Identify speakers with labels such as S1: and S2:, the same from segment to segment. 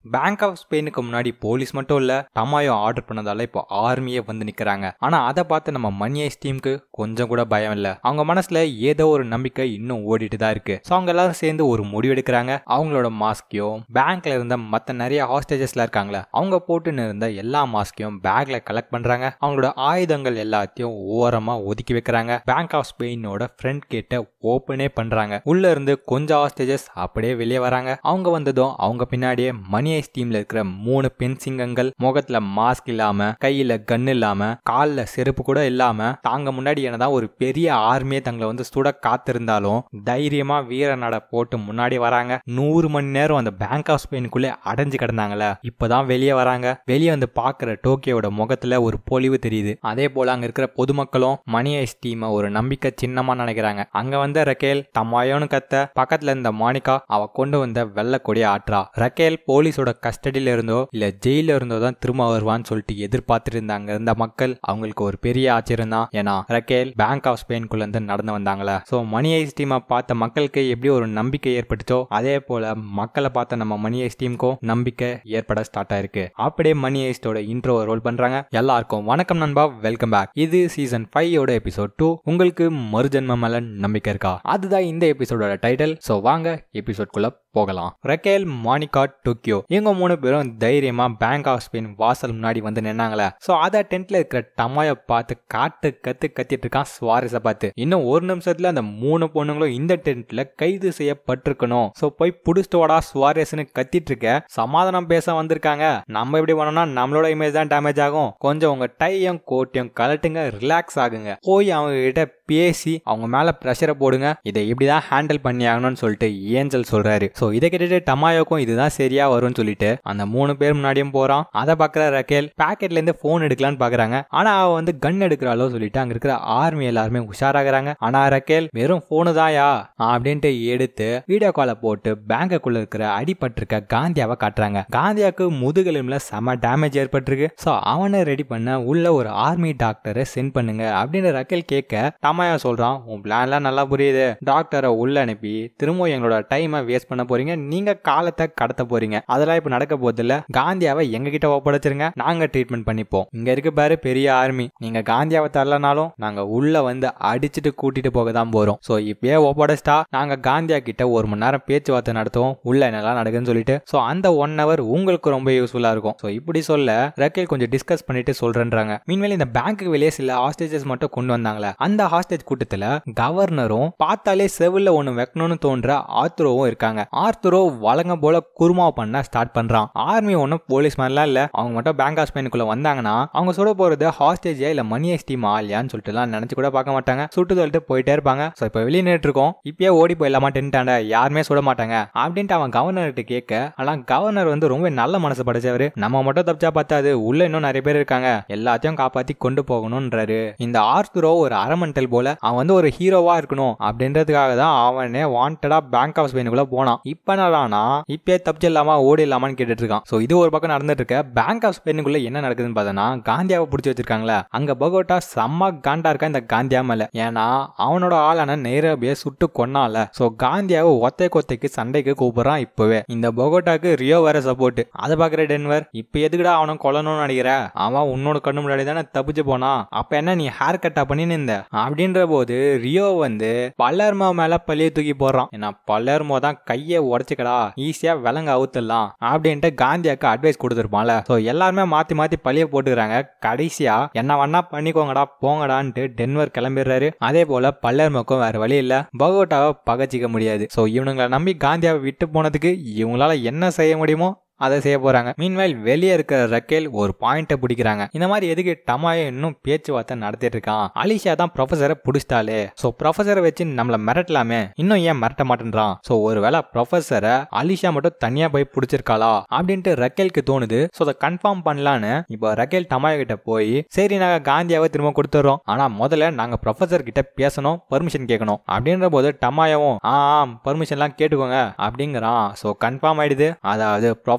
S1: bank of ஸ்பெயினுக்கு முன்னாடி police மட்டும் இல்ல டமாயோ ஆர்டர் பண்ணதால இப்போ ஆர்மியே வந்து நிக்கிறாங்க ஆனா அதை பார்த்து நம்ம மணி ஐஸ் டீமுக்கு கொஞ்சம் கூட பயம் இல்ல அவங்க மனசுல ஏதோ ஒரு நம்பிக்கை இன்னும் ஓடிட்டு தான் இருக்கு ஸோ அவங்க எல்லாரும் சேர்ந்து ஒரு முடிவு எடுக்கிறாங்க அவங்களோட மாஸ்கையும் பேங்க்ல இருந்த மத்த நிறைய ஹாஸ்டேஜஸ்ல இருக்காங்களே அவங்க போட்டுன்னு இருந்த எல்லா மாஸ்கையும் பேக்ல கலெக்ட் பண்றாங்க அவங்களோட ஆயுதங்கள் எல்லாத்தையும் ஓரமா ஒதுக்கி வைக்கிறாங்க பேங்க் ஆஃப் ஸ்பெயினோட ஃப்ரண்ட் கேட்டை ஓப்பனே பண்றாங்க உள்ள இருந்து கொஞ்சம் ஹாஸ்டேஜஸ் அப்படியே வெளியே வராங்க அவங்க வந்ததும் அவங்க பின்னாடியே மணி ஐஸ் டீம்ல இருக்கிற மூணு பெண் சிங்கங்கள் முகத்துல மாஸ்க் இல்லாம கையில கன் இல்லாம கால்ல செருப்பு கூட இல்லாம தாங்க முன்னாடி என்னதான் ஒரு பெரிய ஆர்மியே தங்களை வந்து சுட காத்திருந்தாலும் தைரியமா வீர நட போட்டு முன்னாடி வராங்க நூறு மணி நேரம் அந்த பேங்க் ஆஃப் ஸ்பெயினுக்குள்ளே அடைஞ்சு கிடந்தாங்களே இப்பதான் வெளியே வராங்க வெளியே வந்து பாக்குற டோக்கியோட முகத்துல ஒரு பொலிவு தெரியுது அதே போல அங்க இருக்கிற பொதுமக்களும் மணி ஐஸ் டீமை ஒரு நம்பிக்கை சின்னமா நினைக்கிறாங்க அங்க வந்த ரக்கேல் தம்மாயோன்னு கத்த பக்கத்துல இருந்த மானிகா அவ கொண்டு வந்த வெள்ளை கொடியை ஆற்றா ரக்கேல் போலீஸோட கஸ்டடியில இருந்தோ இல்ல ஜெயில இருந்தோ தான் திரும்ப வருவான்னு சொல்லிட்டு எதிர்பார்த்துட்டு இருந்தாங்க இருந்த மக்கள் அவங்களுக்கு ஒரு பெரிய ஆச்சரியம் தான் ஏன்னா ரக்கேல் பேங்க் ஆஃப் ஸ்பெயின்குள்ள இருந்து நடந்து வந்தாங்களே சோ மணி ஐஸ் டீமை பார்த்த மக்களுக்கு எப்படி ஒரு நம்பிக்கை ஏற்பட்டுச்சோ அதே போல மக்களை பார்த்த நம்ம மணி ஐஸ் டீமுக்கும் நம்பிக்கை ஏற்பட ஸ்டார்ட் ஆயிருக்கு அப்படியே மணி ஐஸ்டோட இன்ட்ரோ ரோல் பண்றாங்க எல்லாருக்கும் வணக்கம் நண்பா வெல்கம் பேக் இது சீசன் ஃபைவ் ஓட எபிசோட் டூ உங்களுக்கு மறுஜன்ம மேல நம்பிக்கை இருக்கா அதுதான் இந்த எபிசோடோட டைட்டில் சோ வாங்க எபிசோட்குள்ள போகலாம் ரக்கேல் மானிகா டோக்கியோ இவங்க மூணு பேரும் தைரியமா பேங்க் ஆஃப் ஸ்பெயின் வாசல் முன்னாடி வந்து நின்னாங்களே சோ அத டென்ட்ல இருக்கிற டமாய பார்த்து காட்டு கத்து கத்திட்டு இருக்கான் சுவாரஸ பார்த்து இன்னும் ஒரு நிமிஷத்துல அந்த மூணு பொண்ணுங்களும் இந்த டென்ட்ல கைது செய்யப்பட்டிருக்கணும் சோ போய் புடிச்சிட்டு வாடா சுவாரஸ்னு கத்திட்டு இருக்க சமாதானம் பேச வந்திருக்காங்க நம்ம எப்படி பண்ணோம்னா நம்மளோட இமேஜ் தான் டேமேஜ் ஆகும் கொஞ்சம் உங்க டையும் கோட்டையும் கலட்டுங்க ரிலாக்ஸ் ஆகுங்க போய் அவங்க கிட்ட பேசி அவங்க மேல ப்ரெஷரை போடுங்க இதை இப்படிதான் ஹேண்டில் பண்ணி ஆகணும்னு சொல்லிட்டு ஏஞ்சல் சொல்றாரு சோ இதை கேட்டுட்டு டமாயோக்கும் இதுதான் சரியா வரும்னு சொல்லிட்டு அந்த மூணு பேர் முன்னாடியும் போறான் அதை பாக்குற ரக்கேல் பாக்கெட்ல இருந்து போன் எடுக்கலான்னு பாக்குறாங்க ஆனா அவ வந்து கன் எடுக்கிறாளோ சொல்லிட்டு அங்க இருக்கிற ஆர்மி எல்லாருமே உஷாராகிறாங்க ஆனா ரக்கேல் வெறும் போனு தாயா அப்படின்ட்டு எடுத்து வீடியோ காலை போட்டு பேங்குக்குள்ள இருக்கிற அடிபட்டிருக்க காந்தியாவை காட்டுறாங்க காந்தியாவுக்கு முதுகெலும்புல செம டேமேஜ் ஏற்பட்டிருக்கு சோ அவனை ரெடி பண்ண உள்ள ஒரு ஆர்மி டாக்டரை சென்ட் பண்ணுங்க அப்படின்னு ரக்கேல் கேட்க டமாயா சொல்றான் உன் பிளான்லாம் நல்லா புரியுது டாக்டரை உள்ள அனுப்பி திரும்ப எங்களோட டைமை வேஸ்ட் பண்ண போறீங்க நீங்க காலத்தை கடத்த போறீங்க அதெல்லாம் இப்ப நடக்க போதில்ல காந்தியாவை எங்க கிட்ட ஒப்படைச்சிருங்க நாங்க ட்ரீட்மெண்ட் பண்ணிப்போம் இங்க இருக்கு பாரு பெரிய ஆர்மி நீங்க காந்தியாவை தரலனாலும் நாங்க உள்ள வந்து அடிச்சுட்டு கூட்டிட்டு போக தான் போறோம் சோ இப்பயே ஒப்படைச்சிட்டா நாங்க காந்தியா கிட்ட ஒரு மணி நேரம் பேச்சுவார்த்தை நடத்துவோம் உள்ள என்னெல்லாம் நடக்குதுன்னு சொல்லிட்டு சோ அந்த ஒன் ஹவர் உங்களுக்கு ரொம்ப யூஸ்ஃபுல்லா இருக்கும் சோ இப்படி சொல்ல ரக்கேல் கொஞ்சம் டிஸ்கஸ் பண்ணிட்டு சொல்றேன்றாங்க மீன்வேல் இந்த பேங்க்கு வெளியே சில ஹாஸ்டேஜஸ் மட்டும் கொண்டு வந்தாங்களே அந்த ஹாஸ்டேஜ் கூட்டத்துல கவர்னரும் பார்த்தாலே செவில்ல ஒண்ணு வைக்கணும்னு தோன்ற ஆர்த்துரோவும் இருக்காங்க ஆர்த்துரோ வழங்க போல குருமா பண்ண ஸ்டார்ட் பண்றான் ஆர்மி ஒன்றும் போலீஸ் மாதிரிலாம் இல்ல அவங்க மட்டும் பேங்க் ஆஃப் ஸ்பெயினுக்குள்ள வந்தாங்கன்னா அவங்க சுட போறது ஹாஸ்டேஜா இல்ல மணி எஸ்டீம் ஆலியான்னு சொல்லிட்டு எல்லாம் நினைச்சு கூட பார்க்க மாட்டாங்க சுட்டு சொல்லிட்டு போயிட்டே இருப்பாங்க ஸோ இப்போ வெளியே நின்று இருக்கோம் இப்பயே ஓடி போயிடலாமா டென்ட்டாண்ட யாருமே சுட மாட்டாங்க அப்படின்ட்டு அவன் கவர்னர்கிட்ட கேட்க ஆனா கவர்னர் வந்து ரொம்ப நல்ல மனசு படைச்சவர் நம்ம மட்டும் தப்பிச்சா பார்த்தாது உள்ள இன்னும் நிறைய பேர் இருக்காங்க எல்லாத்தையும் காப்பாத்தி கொண்டு போகணும்ன்றாரு இந்த ஆர்த்துரோ ஒரு அரமண்டல் போல அவன் வந்து ஒரு ஹீரோவா இருக்கணும் அப்படின்றதுக்காக தான் அவனே வாண்டடா பேங்க் ஆஃப் ஸ்பெயினுக்குள்ள போனான் இப்ப என்னடானா இப்பயே தப்பிச்சிடலாமா ஓடிடலாமான்னு கேட்டுட்டு இருக்கான் சோ இது ஒரு பக்கம் நடந்துட்டு இருக்க பேங்க் ஆஃப் ஸ்பெயினுக்குள்ள என்ன நடக்குதுன்னு பார்த்தோன்னா காந்தியாவை பிடிச்சி வச்சிருக்காங்களே அங்க பகோட்டா செம்ம காண்டா இருக்கா இந்த காந்தியா மேல ஏன்னா அவனோட ஆளான நேரபியை சுட்டு கொன்னால சோ காந்தியாவை ஒத்தை கொத்தைக்கு சண்டைக்கு கூப்பிடுறான் இப்பவே இந்த பகோட்டாக்கு ரியோ வேற சப்போர்ட் அதை பாக்குற டென்வர் இப்ப எதுக்குடா அவனை கொல்லணும்னு நினைக்கிற அவன் உன்னோட கண்ணு முன்னாடி தானே தப்பிச்சு போனா அப்ப என்ன நீ ஹேர் கட்டா பண்ணின்னு இருந்த அப்படின்ற போது ரியோ வந்து பல்லர்மோ மேல பழிய தூக்கி போடுறான் ஏன்னா பல்லர்மோ தான் கையை உடச்சுக்கடா ஈஸியா விலங்க அவுத்துடலாம் அப்படின்ட்டு காந்தியாக்கு அட்வைஸ் கொடுத்துருப்பான்ல ஸோ எல்லாருமே மாத்தி மாத்தி பழிய போட்டுக்கிறாங்க கடைசியா என்ன வேணா பண்ணிக்கோங்கடா போங்கடான்ட்டு டென்வர் கிளம்பிடுறாரு அதே போல பல்லர்மோக்கும் வேற வழி இல்ல பகோட்டாவை பகச்சிக்க முடியாது ஸோ இவனுங்களை நம்பி காந்தியாவை விட்டு போனதுக்கு இவங்களால என்ன செய்ய முடியுமோ அதை செய்ய போறாங்க மீன்வைல் வெளியே இருக்கிற ரக்கேல் ஒரு பாயிண்ட்டை பிடிக்கிறாங்க இந்த மாதிரி எதுக்கு டமாயோ இன்னும் பேச்சுவார்த்தை நடத்திட்டு இருக்கான் அலிஷா தான் ப்ரொஃபஸரை பிடிச்சிட்டாலே ஸோ ப்ரொஃபஸரை வச்சு நம்மள மிரட்டலாமே இன்னும் ஏன் மிரட்ட மாட்டேன்றான் ஸோ ஒருவேளை ப்ரொஃபஸரை அலிஷா மட்டும் தனியா போய் பிடிச்சிருக்காளா அப்படின்ட்டு ரக்கேலுக்கு தோணுது ஸோ அதை கன்ஃபார்ம் பண்ணலான்னு இப்போ ரக்கேல் டமாயோ கிட்ட போய் சரி நாங்க காந்தியாவை திரும்ப கொடுத்துறோம் ஆனா முதல்ல நாங்க ப்ரொஃபஸர் கிட்ட பேசணும் பர்மிஷன் கேட்கணும் அப்படின்ற போது டமாயாவும் ஆ பர்மிஷன்லாம் கேட்டுக்கோங்க அப்படிங்கிறான் ஸோ கன்ஃபார்ம் ஆயிடுது அதாவது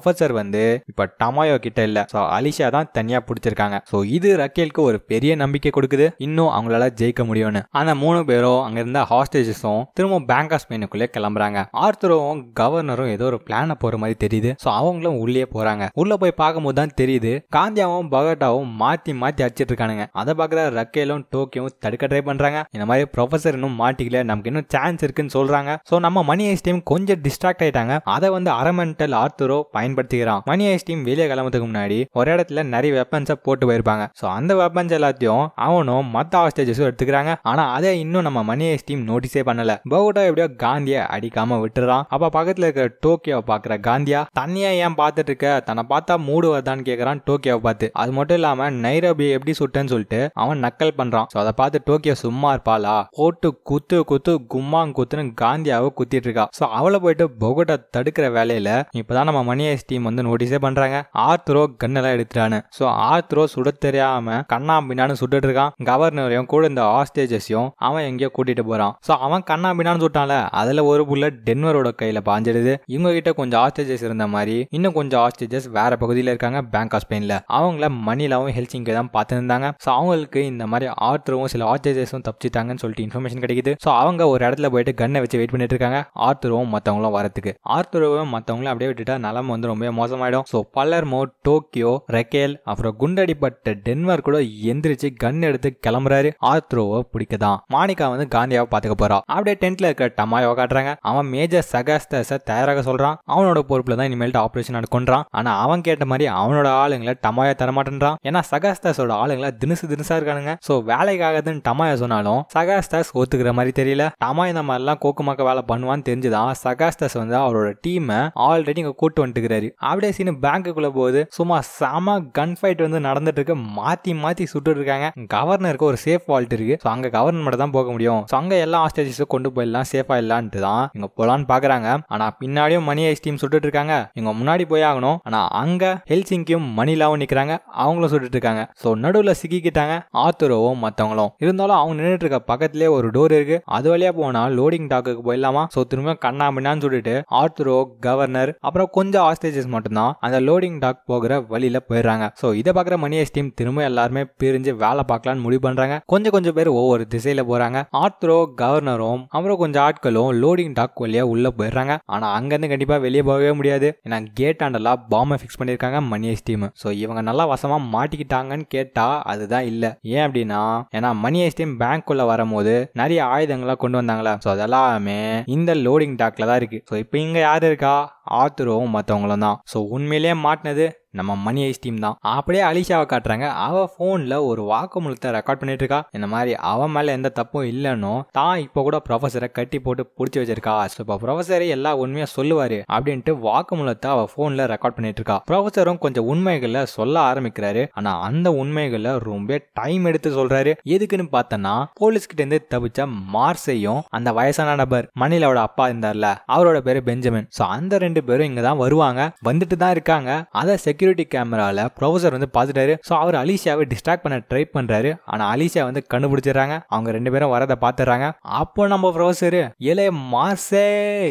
S1: ப்ரொஃபசர் வந்து இப்ப டமாயோ கிட்ட இல்ல சோ அலிஷா தான் தனியா பிடிச்சிருக்காங்க சோ இது ரக்கேலுக்கு ஒரு பெரிய நம்பிக்கை கொடுக்குது இன்னும் அவங்களால ஜெயிக்க முடியும்னு அந்த மூணு பேரும் அங்க இருந்த ஹாஸ்டேஜஸும் திரும்ப பேங்க் ஆஃப் ஸ்பெயினுக்குள்ளே கிளம்புறாங்க ஆர்த்தரும் கவர்னரும் ஏதோ ஒரு பிளான போற மாதிரி தெரியுது சோ அவங்களும் உள்ளே போறாங்க உள்ள போய் பார்க்கும்போது தான் தெரியுது காந்தியாவும் பகட்டாவும் மாத்தி மாத்தி அடிச்சிட்டு இருக்கானுங்க அதை பாக்குற ரக்கேலும் டோக்கியும் தடுக்க ட்ரை பண்றாங்க இந்த மாதிரி ப்ரொஃபசர் இன்னும் மாட்டிக்கல நமக்கு இன்னும் சான்ஸ் இருக்குன்னு சொல்றாங்க சோ நம்ம மணி ஐஸ் டீம் கொஞ்சம் டிஸ்ட்ராக்ட் ஆயிட்டாங்க அதை வந்து அரமெண்டல் ஆர்த்தரோ பயன்படுத்திக்கிறான் மணி ஐஸ் டீம் வெளியே கிளம்புறதுக்கு முன்னாடி ஒரு இடத்துல நிறைய வெப்பன்ஸை போட்டு போயிருப்பாங்க சோ அந்த வெப்பன்ஸ் எல்லாத்தையும் அவனும் மத்த ஹாஸ்டேஜஸும் எடுத்துக்கிறாங்க ஆனா அதை இன்னும் நம்ம மணி ஐஸ் டீம் நோட்டீஸே பண்ணல பவுடா எப்படியோ காந்தியை அடிக்காம விட்டுறான் அப்ப பக்கத்துல இருக்கிற டோக்கியோ பாக்குற காந்தியா தண்ணியா ஏன் பார்த்துட்டு இருக்க தன்னை பார்த்தா மூடு வருதான்னு கேக்குறான் டோக்கியோவை பார்த்து அது மட்டும் இல்லாம நைரோபி எப்படி சுட்டேன்னு சொல்லிட்டு அவன் நக்கல் பண்றான் சோ அதை பார்த்து டோக்கியோ சும்மா இருப்பாளா போட்டு குத்து குத்து கும்மாங் குத்துன்னு காந்தியாவை குத்திட்டு இருக்கா சோ அவளை போயிட்டு பொகோட்டா தடுக்கிற வேலையில இப்பதான் நம்ம மணி ஐஸ் டீம் வந்து நோட்டீஸே பண்றாங்க ஆர்த்ரோ கன்னெல்லாம் எடுத்துட்டானு சோ ஆர்த்ரோ சுட தெரியாம கண்ணா பின்னான்னு சுட்டுட்டு இருக்கான் கவர்னரையும் கூட இந்த ஹாஸ்டேஜஸையும் அவன் எங்கேயோ கூட்டிட்டு போறான் சோ அவன் கண்ணா பின்னான்னு சுட்டான்ல அதுல ஒரு புல்லட் டென்வரோட கையில பாஞ்சிடுது இவங்க கிட்ட கொஞ்சம் ஹாஸ்டேஜஸ் இருந்த மாதிரி இன்னும் கொஞ்சம் ஹாஸ்டேஜஸ் வேற பகுதியில் இருக்காங்க பேங்க் ஆஃப் ஸ்பெயின்ல அவங்கள மணிலாவும் ஹெல்சிங்கை தான் பார்த்து இருந்தாங்க ஸோ அவங்களுக்கு இந்த மாதிரி ஆர்த்தரும் சில ஹாஸ்டேஜஸும் தப்பிச்சிட்டாங்கன்னு சொல்லிட்டு இன்ஃபர்மேஷன் கிடைக்குது ஸோ அவங்க ஒரு இடத்துல போயிட்டு கன்னை வச்சு வெயிட் பண்ணிட்டு இருக்காங்க ஆர்த்தரும் மற்றவங்களும் வரதுக்கு ஆர்த்தரும் மற்றவங்களும் அப்படியே விட்டுட்டா நிலம வந்து ரொம்ப மோசமாயிடும் ஸோ பல்லர்மோ டோக்கியோ ரெக்கேல் அப்புறம் குண்டடிப்பட்ட டென்வர் கூட எந்திரிச்சு கன் எடுத்து கிளம்புறாரு ஆர்த்ரோவை பிடிக்கதான் மானிகா வந்து காந்தியாவை பார்த்துக்க போறா அப்படியே டென்ட்ல இருக்க டமாயோ காட்டுறாங்க அவன் மேஜர் சகாஸ்தஸ தயாராக சொல்றான் அவனோட பொறுப்புல தான் இனிமேல்ட்டு ஆபரேஷன் நடக்கும்ன்றான் ஆனா அவன் கேட்ட மாதிரி அவனோட ஆளுங்களை டமாயா தரமாட்டேன்றான் ஏன்னா சகாஸ்தாஸோட ஆளுங்களை தினுசு தினுசா இருக்கானுங்க சோ வேலைக்காகதுன்னு டமாயா சொன்னாலும் சகாஸ்தாஸ் ஒத்துக்கிற மாதிரி தெரியல டமாய் இந்த மாதிரிலாம் கோக்குமாக்க வேலை பண்ணுவான்னு தெரிஞ்சுதான் சகாஸ்தாஸ் வந்து அவரோட டீமை ஆல்ரெடி இங்க கூட்டு வந்துட்டுக்கிறாரு அப்படியே சீனு பேங்க்குள்ள போகுது சும்மா செம கன் ஃபைட் வந்து நடந்துட்டு இருக்கு மாத்தி மாத்தி சுட்டு இருக்காங்க கவர்னருக்கு ஒரு சேஃப் வால்ட் இருக்கு ஸோ அங்க கவர்னர் மட்டும் தான் போக முடியும் ஸோ அங்க எல்லா ஹாஸ்டேஜஸும் கொண்டு போயிடலாம் சேஃபா இல்லான்ட்டு தான் இங்க போலான்னு பாக்குறாங்க ஆனா பின்னாடியும் மணி ஐஸ் டீம் சுட்டுட்டு இருக்காங்க இவங்க முன்னாடி போய் ஆகணும் ஆனா அங்க ஹெல்சிங்கியும் மணிலாவும் நிக்கிறாங்க அவங்களும் சுட்டுட்டு இருக்காங்க ஸோ நடுவுல சிக்கிக்கிட்டாங்க ஆத்துரோவும் மத்தவங்களும் இருந்தாலும் அவங்க நின்றுட்டு இருக்க பக்கத்திலே ஒரு டோர் இருக்கு அது வழியா போனா லோடிங் டாக்குக்கு போயிடலாமா ஸோ திரும்ப கண்ணா பின்னான்னு சொல்லிட்டு ஆர்த்துரோ கவர்னர் அப்புறம் கொஞ்சம் ஹாஸ்டேஜஸ் மட்டும்தான் அந்த லோடிங் டாக் போகிற வழியில போயிடுறாங்க ஸோ இதை பார்க்குற மணி ஐஸ் டீம் திரும்ப எல்லாருமே பிரிஞ்சு வேலை பார்க்கலாம்னு முடிவு பண்றாங்க கொஞ்சம் கொஞ்சம் பேர் ஒவ்வொரு திசையில போறாங்க ஆர்த்ரோ கவர்னரும் அப்புறம் கொஞ்சம் ஆட்களும் லோடிங் டாக் வழியா உள்ள போயிடுறாங்க ஆனா அங்கிருந்து கண்டிப்பா வெளியே போகவே முடியாது ஏன்னா கேட் ஆண்டெல்லாம் பாம்பை ஃபிக்ஸ் பண்ணிருக்காங்க மணி ஐஸ் டீம் ஸோ இவங்க நல்லா வசமா மாட்டிக்கிட்டாங்கன்னு கேட்டா அதுதான் இல்ல ஏன் அப்படின்னா ஏன்னா மணி ஐஸ் டீம் பேங்க்குள்ள வரும்போது நிறைய ஆயுதங்கள்லாம் கொண்டு வந்தாங்களா ஸோ அதெல்லாமே இந்த லோடிங் டாக்ல தான் இருக்கு ஸோ இப்போ இங்க யாரு இருக்கா ஆத்துரும் மற்றவங்களும் தான் ஸோ உண்மையிலேயே மாட்டினது நம்ம மணி ஐஸ் டீம் தான் அப்படியே அலிஷாவை காட்டுறாங்க அவ போன்ல ஒரு வாக்குமூலத்தை ரெக்கார்ட் பண்ணிட்டு இருக்கா இந்த மாதிரி அவன் மேல எந்த தப்பும் இல்லைன்னு தான் இப்போ கூட ப்ரொஃபஸரை கட்டி போட்டு பிடிச்சி வச்சிருக்கா ஸோ இப்போ ப்ரொஃபஸரே எல்லா உண்மையா சொல்லுவாரு அப்படின்ட்டு வாக்குமூலத்தை அவ போன்ல ரெக்கார்ட் பண்ணிட்டு இருக்கா ப்ரொஃபஸரும் கொஞ்சம் உண்மைகளை சொல்ல ஆரம்பிக்கிறாரு ஆனா அந்த உண்மைகளை ரொம்ப டைம் எடுத்து சொல்றாரு எதுக்குன்னு பார்த்தோன்னா போலீஸ் கிட்ட இருந்து தப்பிச்ச மார்ஸையும் அந்த வயசான நபர் மணிலாவோட அப்பா இருந்தார்ல அவரோட பேரு பெஞ்சமின் ஸோ அந்த ரெண்டு பேரும் இங்க தான் வருவாங்க வந்துட்டு தான் இருக்காங்க அதை செக்யூரிட்டி கேமரால ப்ரொஃபசர் வந்து பார்த்துட்டாரு ஸோ அவர் அலிஷாவை டிஸ்ட்ராக்ட் பண்ண ட்ரை பண்றாரு ஆனா அலிஷா வந்து கண்டுபிடிச்சிடுறாங்க அவங்க ரெண்டு பேரும் வரதை பார்த்துறாங்க அப்போ நம்ம ப்ரொஃபசர் ஏலே மார்ஸே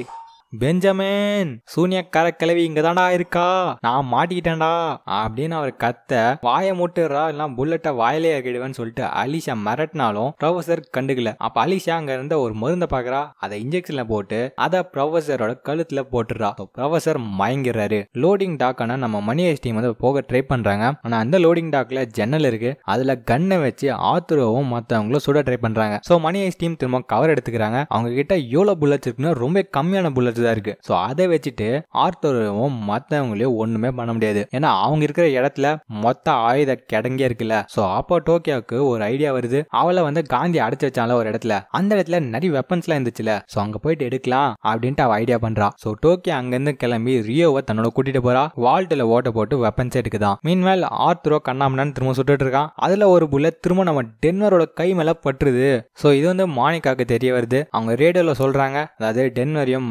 S1: பெஞ்சமின் சூனியக்கார கிளவி இங்க தான்டா இருக்கா நான் மாட்டிக்கிட்டேன்டா அப்படின்னு அவர் கத்த வாயை முட்டுறா இல்ல புல்லட்டை வாயிலே இறக்கிடுவேன்னு சொல்லிட்டு அலிஷா மிரட்டினாலும் ப்ரொஃபசர் கண்டுக்கல அப்ப அலிஷா அங்க இருந்த ஒரு மருந்தை பாக்குறா அதை இன்ஜெக்ஷன்ல போட்டு அதை ப்ரொஃபசரோட கழுத்துல போட்டுறா ப்ரொஃபசர் மயங்கிடுறாரு லோடிங் டாக்கான நம்ம மணி ஐஸ் டீம் வந்து போக ட்ரை பண்றாங்க ஆனா அந்த லோடிங் டாக்ல ஜன்னல் இருக்கு அதுல கன்னை வச்சு ஆத்துருவும் மத்தவங்களும் சுட ட்ரை பண்றாங்க சோ மணி ஐஸ் டீம் திரும்ப கவர் எடுத்துக்கிறாங்க அவங்க கிட்ட எவ்வளவு புல்லட்ஸ் இருக்குன்னா ரொம்ப கம்மியான புல்லட்ஸ் தான் இருக்கு ஸோ அதை வச்சுட்டு ஆர்த்தரும் மற்றவங்களையும் ஒண்ணுமே பண்ண முடியாது ஏன்னா அவங்க இருக்கிற இடத்துல மொத்த ஆயுத கிடங்கே இருக்குல்ல ஸோ அப்போ டோக்கியோவுக்கு ஒரு ஐடியா வருது அவளை வந்து காந்தி அடைச்சு வச்சால ஒரு இடத்துல அந்த இடத்துல நிறைய வெப்பன்ஸ்லாம் இருந்துச்சுல ஸோ அங்க போயிட்டு எடுக்கலாம் அப்படின்ட்டு அவ ஐடியா பண்றா ஸோ டோக்கியோ அங்கிருந்து கிளம்பி ரியோவை தன்னோட கூட்டிட்டு போறா வால்ட்டில் ஓட்ட போட்டு வெப்பன்ஸ் எடுக்குதான் மீன்வேல் ஆர்த்தரோ கண்ணாமண்ணான்னு திரும்ப சுட்டுட்டு இருக்கான் அதுல ஒரு புல்லட் திரும்ப நம்ம டென்வரோட கை மேல பட்டுருது ஸோ இது வந்து மானிகாக்கு தெரிய வருது அவங்க ரேடியோல சொல்றாங்க அதாவது டென்வரையும் மணிலாவும்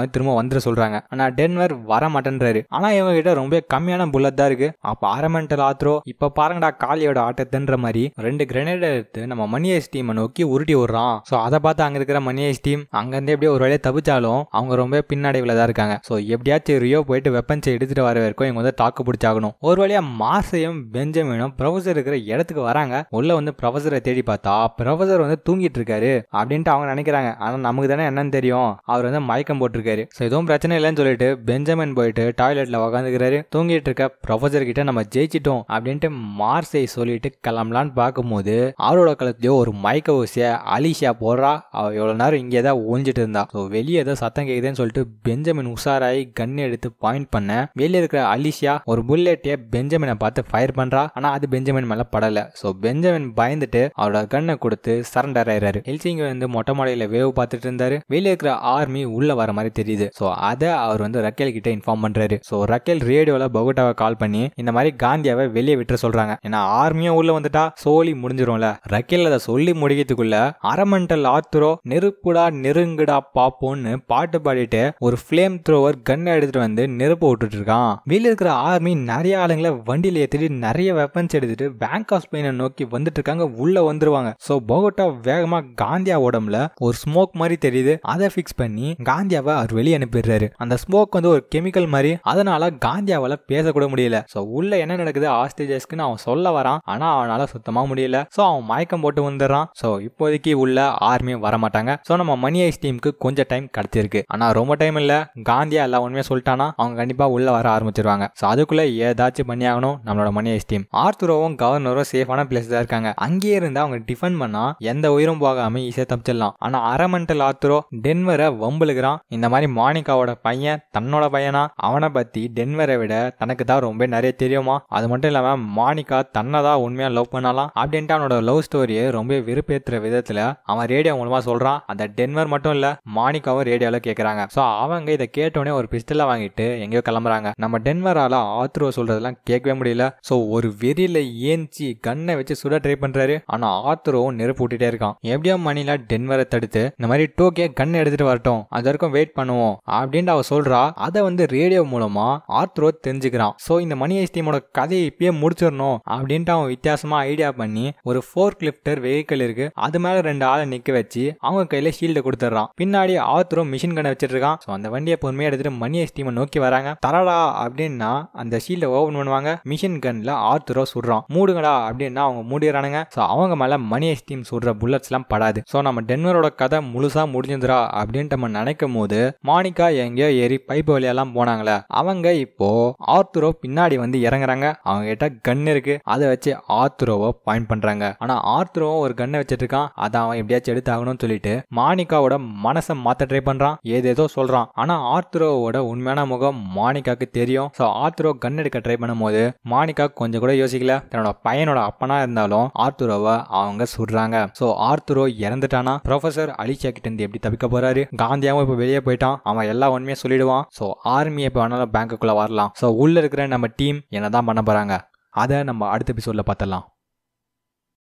S1: மாதிரி திரும்ப வந்துட சொல்றாங்க ஆனா டென்வர் வர மாட்டேன்றாரு ஆனா இவங்க கிட்ட ரொம்ப கம்மியான புல்லட் தான் இருக்கு அப்ப ஆரமெண்டல் ஆத்ரோ இப்ப பாருங்கடா காளியோட ஆட்டத்துன்ற மாதிரி ரெண்டு கிரனேட் எடுத்து நம்ம மணியேஸ் டீமை நோக்கி உருட்டி விடுறான் சோ அதை பார்த்து அங்க இருக்கிற மணியேஸ் டீம் அங்க இருந்து எப்படியோ ஒரு வழியா தப்பிச்சாலும் அவங்க ரொம்ப பின்னடைவுல தான் இருக்காங்க சோ எப்படியாச்சும் ரியோ போயிட்டு வெப்பன்ஸை எடுத்துட்டு வர வரைக்கும் இவங்க வந்து தாக்கு பிடிச்சாகணும் ஒரு வழியா மார்சையும் பெஞ்சமினும் ப்ரொஃபசர் இருக்கிற இடத்துக்கு வராங்க உள்ள வந்து ப்ரொஃபசரை தேடி பார்த்தா ப்ரொஃபசர் வந்து தூங்கிட்டு இருக்காரு அப்படின்ட்டு அவங்க நினைக்கிறாங்க ஆனா நமக்கு தானே என்னன்னு தெரியும் அவர் வந்து மயக்கம் போட்டிருக்காரு ஸோ எதுவும் பிரச்சனை இல்லைன்னு சொல்லிட்டு பெஞ்சமின் போயிட்டு டாய்லெட்ல உக்காந்துக்கிறாரு தூங்கிட்டு இருக்க ப்ரொஃபசர் கிட்ட நம்ம ஜெயிச்சிட்டோம் அப்படின்ட்டு மார்சை சொல்லிட்டு கிளம்பலான்னு பார்க்கும்போது அவரோட கழுத்துலயோ ஒரு மயக்க ஊசிய அலிஷா போடுறா அவ எவ்வளவு நேரம் இங்கே தான் ஒழிஞ்சிட்டு இருந்தா ஸோ வெளியே ஏதோ சத்தம் கேக்குதுன்னு சொல்லிட்டு பெஞ்சமின் உஷாராயி கன் எடுத்து பாயிண்ட் பண்ண வெளியே இருக்கிற அலிஷா ஒரு புல்லெட்டே பெஞ்சமினை பார்த்து ஃபயர் பண்றா ஆனா அது பெஞ்சமின் மேல படல ஸோ பெஞ்சமின் பயந்துட்டு அவரோட கண்ணை கொடுத்து சரண்டர் ஆயிடுறாரு ஹெல்சிங்க வந்து மொட்டை மாடியில வேவ் பார்த்துட்டு இருந்தாரு வெளியே இருக்கிற ஆர்மி உள்ள வர மாதிரி தெரியுது ஸோ அதை அவர் வந்து ரக்கேல் கிட்ட இன்ஃபார்ம் பண்றாரு ஸோ ரக்கேல் ரேடியோல பகோட்டாவை கால் பண்ணி இந்த மாதிரி காந்தியாவை வெளியே விட்டுற சொல்றாங்க ஏன்னா ஆர்மியும் உள்ள வந்துட்டா சோலி முடிஞ்சிரும்ல ரக்கேல் அதை சொல்லி முடிக்கிறதுக்குள்ள அரமண்டல் ஆத்துரோ நெருப்புடா நெருங்குடா பாப்போன்னு பாட்டு பாடிட்டு ஒரு ஃபிளேம் த்ரோவர் கன் எடுத்துட்டு வந்து நெருப்பு விட்டுட்டு இருக்கான் வெளியே இருக்கிற ஆர்மி நிறைய ஆளுங்களை வண்டியில ஏற்றிட்டு நிறைய வெப்பன்ஸ் எடுத்துட்டு பேங்க் ஆஃப் ஸ்பெயினை நோக்கி வந்துட்டு இருக்காங்க உள்ள வந்துருவாங்க ஸோ போகோட்டா வேகமா காந்தியா உடம்புல ஒரு ஸ்மோக் மாதிரி தெரியுது அதை ஃபிக்ஸ் பண்ணி காந்தியாவை அவர் வெளியே அனுப்பிடுறாரு அந்த ஸ்மோக் வந்து ஒரு கெமிக்கல் மாதிரி அதனால காந்தியாவால பேசக்கூட முடியல ஸோ உள்ள என்ன நடக்குது ஆஸ்திரேலியஸ்க்குன்னு அவன் சொல்ல வரான் ஆனா அவனால சுத்தமா முடியல ஸோ அவன் மயக்கம் போட்டு வந்துடுறான் ஸோ இப்போதைக்கு உள்ள ஆர்மி வர மாட்டாங்க ஸோ நம்ம மணி ஐஸ் டீமுக்கு கொஞ்சம் டைம் கிடைச்சிருக்கு ஆனா ரொம்ப டைம் இல்ல காந்தியா எல்லா உண்மையா சொல்லிட்டானா அவங்க கண்டிப்பா உள்ள வர ஆரம்பிச்சிருவாங்க ஸோ அதுக்குள்ள ஏதாச்சும் பண்ணி ஆகணும் நம்மளோட மணி ஐஸ் டீம் ஆர்த்துரோவும் கவர்னரும் சேஃபான பிளேஸ் தான் இருக்காங்க அங்கேயே இருந்து அவங்க டிஃபெண்ட் பண்ணா எந்த உயிரும் போகாம ஈஸியா தப்பிச்சிடலாம் ஆனா அரமெண்டல் ஆர்த்துரோ டென்வரை வம்புலுகிறான் இந்த மாதிரி மானிகாவோட பையன் தன்னோட பையனா அவனை பத்தி டென்வரை விட தனக்கு தான் ரொம்ப நிறைய தெரியுமா அது மட்டும் இல்லாம மானிகா தன்னை தான் உண்மையா லவ் பண்ணலாம் அப்படின்ட்டு அவனோட லவ் ஸ்டோரியை ரொம்ப வெறுப்பேத்துற விதத்துல அவன் ரேடியோ மூலமா சொல்றான் அந்த டென்வர் மட்டும் இல்ல மானிகாவும் ரேடியோல கேக்குறாங்க சோ அவங்க இதை கேட்டோடனே ஒரு பிஸ்டலை வாங்கிட்டு எங்கேயோ கிளம்புறாங்க நம்ம டென்வரால ஆத்ரோ சொல்றதெல்லாம் கேட்கவே முடியல சோ ஒரு வெறியில ஏஞ்சி கண்ணை வச்சு சுட ட்ரை பண்றாரு ஆனா ஆத்ரோவும் நெருப்பு விட்டுட்டே இருக்கான் எப்படியோ மணில டென்வரை தடுத்து இந்த மாதிரி டோக்கே கன் எடுத்துட்டு வரட்டும் அது வரைக்கும் வெயிட் பண்ணுவோம் அப்படின்ட்டு அவ சொல்றா அதை வந்து ரேடியோ மூலமா ஆத்ரோ தெரிஞ்சுக்கிறான் சோ இந்த மணி ஐஸ் டீமோட கதையை இப்பயே முடிச்சிடணும் அப்படின்ட்டு அவன் வித்தியாசமா ஐடியா பண்ணி ஒரு ஃபோர் கிளிப்டர் வெஹிக்கிள் இருக்கு அது மேல ரெண்டு ஆளை நிக்க வச்சு அவங்க கையில ஷீல்டு கொடுத்துட்றான் பின்னாடி ஆத்ரோ மிஷின் கண்ணை வச்சிட்டு இருக்கான் ஸோ அந்த வண்டியை பொறுமையா எடுத்துட்டு மணி ஐஸ் டீமை நோக்கி வராங்க தரடா அப்படின்னா அந்த ஷீல்டை ஓபன் பண்ணுவாங்க மிஷின் கன்ல ஆத்ரோ சுடுறான் மூடுங்கடா அப்படின்னா அவங்க மூடிடுறானுங்க ஸோ அவங்க மேல மணி ஐஸ் டீம் சுடுற புல்லட்ஸ் எல்லாம் படாது ஸோ நம்ம டென்வரோட கதை முழுசா முடிஞ்சிருந்தா அப்படின்ட்டு நம்ம நினைக்கும் போது மானிகா எங்கேயோ ஏறி பைப் வழியெல்லாம் போனாங்களே அவங்க இப்போ ஆர்த்துரோ பின்னாடி வந்து இறங்குறாங்க அவங்க கிட்ட கன் இருக்கு அதை வச்சு ஆர்த்துரோவை பாயிண்ட் பண்றாங்க ஆனா ஆர்த்துரோவும் ஒரு கன்னை வச்சிட்டு இருக்கான் அதை அவன் எப்படியாச்சும் எடுத்து ஆகணும்னு சொல்லிட்டு மானிகாவோட மனசை மாத்த ட்ரை பண்றான் ஏதேதோ சொல்றான் ஆனா ஆர்த்துரோவோட உண்மையான முகம் மானிகாக்கு தெரியும் ஸோ ஆர்த்துரோ கன் எடுக்க ட்ரை பண்ணும்போது மானிகா கொஞ்சம் கூட யோசிக்கல தன்னோட பையனோட அப்பனா இருந்தாலும் ஆர்த்துரோவை அவங்க சுடுறாங்க ஸோ ஆர்த்துரோ இறந்துட்டானா ப்ரொஃபசர் அலிஷா கிட்ட இருந்து எப்படி தப்பிக்க போறாரு காந்தியாவும் இப்போ வெளியே போயிட்டான் அவன் எல்லா உண்மையும் சொல்லிடுவான் ஸோ ஆர்மி எப்போ வேணாலும் பேங்க்குள்ள வரலாம் ஸோ உள்ள இருக்கிற நம்ம டீம் என்னதான் பண்ண போறாங்க அதை நம்ம அடுத்த எபிசோட்ல பார்த்தலாம்